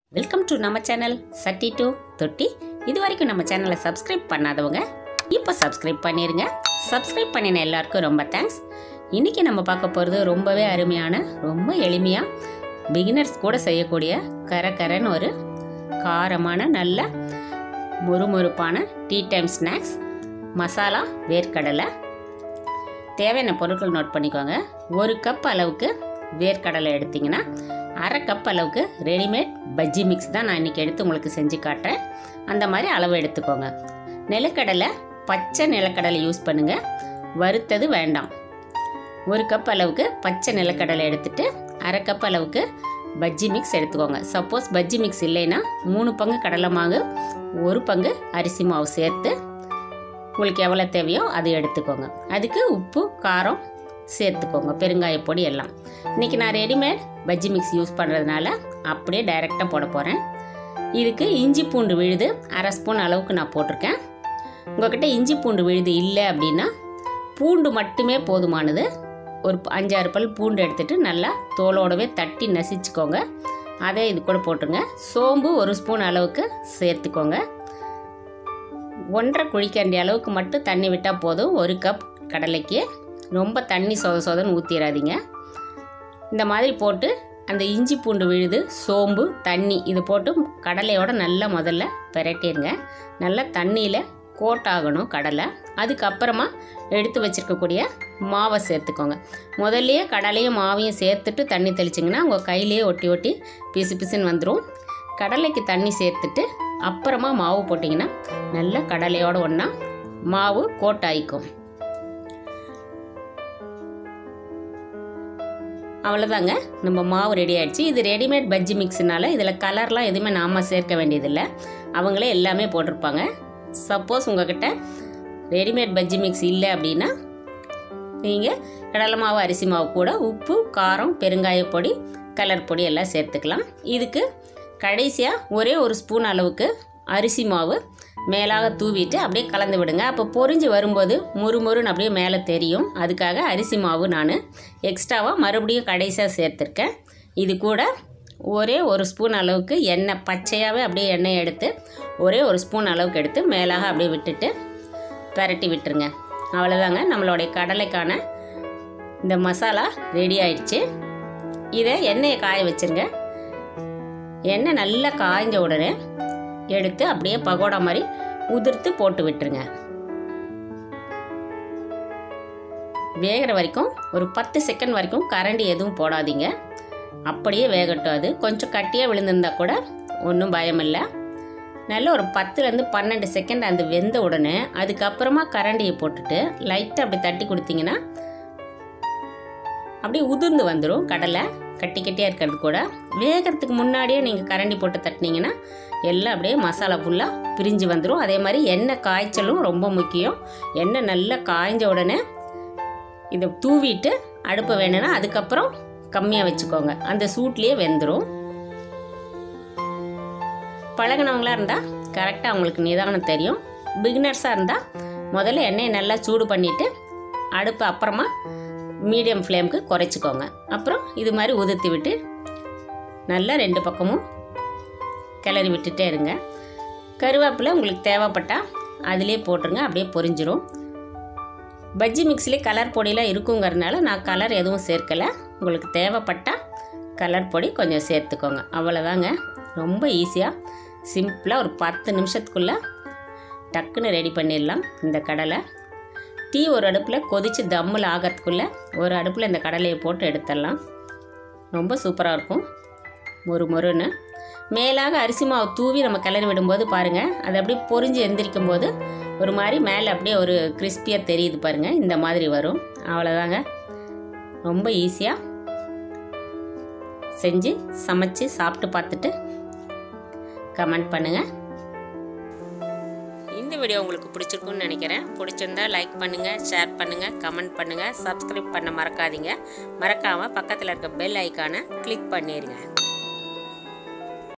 welcome to நம்ம channel Chatti to Thotti இது வரைக்கும் நம்ம சேனலை சப்ஸ்கிரைப் பண்ணாதவங்க இப்போ சப்ஸ்கிரைப் பண்ணிடுங்க சப்ஸ்கிரைப் பண்ணின எல்லாருக்கும் ரொம்ப தேங்க்ஸ் இன்றைக்கி நம்ம பார்க்க போகிறது ரொம்பவே அருமையான ரொம்ப எளிமையாக பிகினர்ஸ் கூட செய்யக்கூடிய கரகரன்னு ஒரு காரமான நல்ல முறுமுறுப்பான டீ டைம் ஸ்நாக்ஸ் மசாலா வேர்க்கடலை தேவையான பொருட்கள் நோட் பண்ணிக்கோங்க ஒரு கப் அளவுக்கு வேர்க்கடலை எடுத்திங்கன்னா அரை கப் அளவுக்கு ரெடிமேட் பஜ்ஜி மிக்ஸ் தான் நான் இன்றைக்கி எடுத்து உங்களுக்கு செஞ்சு காட்டுறேன் அந்த மாதிரி அளவு எடுத்துக்கோங்க நிலக்கடலை பச்சை நிலக்கடலை யூஸ் பண்ணுங்கள் வறுத்தது வேண்டாம் ஒரு கப் அளவுக்கு பச்சை நிலக்கடலை எடுத்துட்டு அரை கப் அளவுக்கு பஜ்ஜி மிக்ஸ் எடுத்துக்கோங்க சப்போஸ் பஜ்ஜி மிக்ஸ் இல்லைன்னா மூணு பங்கு கடலை மாவு ஒரு பங்கு அரிசி மாவு சேர்த்து உங்களுக்கு எவ்வளோ தேவையோ அது எடுத்துக்கோங்க அதுக்கு உப்பு காரம் சேர்த்துக்கோங்க பெருங்காய பொடி எல்லாம் இன்றைக்கி நான் ரெடிமேட் பஜ்ஜி மிக்ஸ் யூஸ் பண்ணுறதுனால அப்படியே டைரெக்டாக போட போகிறேன் இதுக்கு இஞ்சி பூண்டு விழுது அரை ஸ்பூன் அளவுக்கு நான் போட்டிருக்கேன் உங்கள்கிட்ட இஞ்சி பூண்டு விழுது இல்லை அப்படின்னா பூண்டு மட்டுமே போதுமானது ஒரு அஞ்சாறு பல் பூண்டு எடுத்துகிட்டு நல்லா தோலோடவே தட்டி நசிச்சுக்கோங்க அதை இது கூட போட்டுருங்க சோம்பு ஒரு ஸ்பூன் அளவுக்கு சேர்த்துக்கோங்க ஒன்றரை குழிக்கரண்டி அளவுக்கு மட்டும் தண்ணி விட்டால் போதும் ஒரு கப் கடலைக்கு ரொம்ப தண்ணி சொத சொதன்னு ஊற்றிடாதீங்க இந்த மாதிரி போட்டு அந்த இஞ்சி பூண்டு விழுது சோம்பு தண்ணி இது போட்டு கடலையோட நல்லா முதல்ல பிரட்டிடுங்க நல்லா தண்ணியில் கோட் ஆகணும் கடலை அதுக்கப்புறமா எடுத்து வச்சுருக்கக்கூடிய மாவை சேர்த்துக்கோங்க முதல்லையே கடலையும் மாவையும் சேர்த்துட்டு தண்ணி தெளிச்சிங்கன்னா உங்கள் கையிலேயே ஒட்டி ஒட்டி பிசு பிசுன்னு வந்துடும் கடலைக்கு தண்ணி சேர்த்துட்டு அப்புறமா மாவு போட்டிங்கன்னா நல்லா கடலையோட ஒன்றா மாவு கோட் ஆயிக்கும் அவ்வளோதாங்க நம்ம மாவு ரெடி ஆயிடுச்சு இது ரெடிமேட் பஜ்ஜி மிக்ஸ்னால இதில் கலர்லாம் எதுவுமே நாம் சேர்க்க வேண்டியதில்லை அவங்களே எல்லாமே போட்டிருப்பாங்க சப்போஸ் உங்ககிட்ட ரெடிமேட் பஜ்ஜி மிக்ஸ் இல்லை அப்படின்னா நீங்கள் கடலை மாவு அரிசி மாவு கூட உப்பு காரம் பெருங்காய பொடி கலர் பொடி எல்லாம் சேர்த்துக்கலாம் இதுக்கு கடைசியாக ஒரே ஒரு ஸ்பூன் அளவுக்கு அரிசி மாவு மேலாக தூவிட்டு அப்படியே கலந்து விடுங்க அப்போ பொரிஞ்சு வரும்போது முறுமுறுன்னு அப்படியே மேலே தெரியும் அதுக்காக அரிசி மாவு நான் எக்ஸ்ட்ராவாக மறுபடியும் கடைசியாக சேர்த்துருக்கேன் இது கூட ஒரே ஒரு ஸ்பூன் அளவுக்கு எண்ணெய் பச்சையாகவே அப்படியே எண்ணெய் எடுத்து ஒரே ஒரு ஸ்பூன் அளவுக்கு எடுத்து மேலாக அப்படியே விட்டுட்டு பரட்டி விட்டுருங்க அவ்வளோதாங்க நம்மளுடைய கடலைக்கான இந்த மசாலா ரெடி ஆயிடுச்சு இதை எண்ணெயை காய வச்சுருங்க எண்ணெய் நல்லா காய்ஞ்ச உடனே எடுத்து அப்படியே பகோடா மாதிரி உதிர்த்து போட்டு விட்டுருங்க வேகிற வரைக்கும் ஒரு பத்து செகண்ட் வரைக்கும் கரண்டி எதுவும் போடாதீங்க அப்படியே வேகட்டும் அது கொஞ்சம் கட்டியாக விழுந்திருந்தா கூட ஒன்றும் பயம் இல்லை நல்ல ஒரு பத்துலேருந்து பன்னெண்டு செகண்ட் அந்த வெந்த உடனே அதுக்கப்புறமா கரண்டியை போட்டுட்டு லைட்டாக அப்படி தட்டி கொடுத்தீங்கன்னா அப்படியே உதிர்ந்து வந்துடும் கடலை கட்டி கட்டியாக இருக்கிறது கூட வேகிறதுக்கு முன்னாடியே நீங்கள் கரண்டி போட்டு தட்டினீங்கன்னா எல்லாம் அப்படியே மசாலா ஃபுல்லாக பிரிஞ்சு வந்துடும் அதே மாதிரி எண்ணெய் காய்ச்சலும் ரொம்ப முக்கியம் எண்ணெய் நல்லா காய்ஞ்ச உடனே இதை தூவிட்டு அடுப்பு வேணும்னா அதுக்கப்புறம் கம்மியாக வச்சுக்கோங்க அந்த சூட்லேயே வெந்துடும் பழகினவங்களாக இருந்தால் கரெக்டாக அவங்களுக்கு நிதானம் தெரியும் பிகினர்ஸாக இருந்தால் முதல்ல எண்ணெயை நல்லா சூடு பண்ணிவிட்டு அடுப்பு அப்புறமா மீடியம் ஃப்ளேமுக்கு குறைச்சிக்கோங்க அப்புறம் இது மாதிரி உதிர்த்தி விட்டு நல்லா ரெண்டு பக்கமும் கிளறி விட்டுட்டே இருங்க கருவேப்பிலை உங்களுக்கு தேவைப்பட்டால் அதிலே போட்டுருங்க அப்படியே பொரிஞ்சிரும் பஜ்ஜி மிக்ஸ்லேயே கலர் பொடியெலாம் இருக்குங்கிறதுனால நான் கலர் எதுவும் சேர்க்கலை உங்களுக்கு தேவைப்பட்டால் கலர் பொடி கொஞ்சம் சேர்த்துக்கோங்க அவ்வளோதாங்க ரொம்ப ஈஸியாக சிம்பிளாக ஒரு பத்து நிமிஷத்துக்குள்ளே டக்குன்னு ரெடி பண்ணிடலாம் இந்த கடலை டீ ஒரு அடுப்பில் கொதித்து தம்மில் ஆகிறதுக்குள்ளே ஒரு அடுப்பில் இந்த கடலையை போட்டு எடுத்துடலாம் ரொம்ப சூப்பராக இருக்கும் மொறு மொறுன்னு மேலாக அரிசி மாவு தூவி நம்ம கிளறி விடும்போது பாருங்கள் அது அப்படியே பொறிஞ்சு எந்திரிக்கும் போது ஒரு மாதிரி மேலே அப்படியே ஒரு கிறிஸ்பியாக தெரியுது பாருங்கள் இந்த மாதிரி வரும் அவ்வளோதாங்க ரொம்ப ஈஸியாக செஞ்சு சமைச்சு சாப்பிட்டு பார்த்துட்டு கமெண்ட் பண்ணுங்கள் இந்த வீடியோ உங்களுக்கு பிடிச்சிருக்குன்னு நினைக்கிறேன் பிடிச்சிருந்தா லைக் பண்ணுங்கள் ஷேர் பண்ணுங்கள் கமெண்ட் பண்ணுங்கள் சப்ஸ்கிரைப் பண்ண மறக்காதீங்க மறக்காமல் பக்கத்தில் இருக்க பெல் ஐக்கானை கிளிக் பண்ணிடுங்க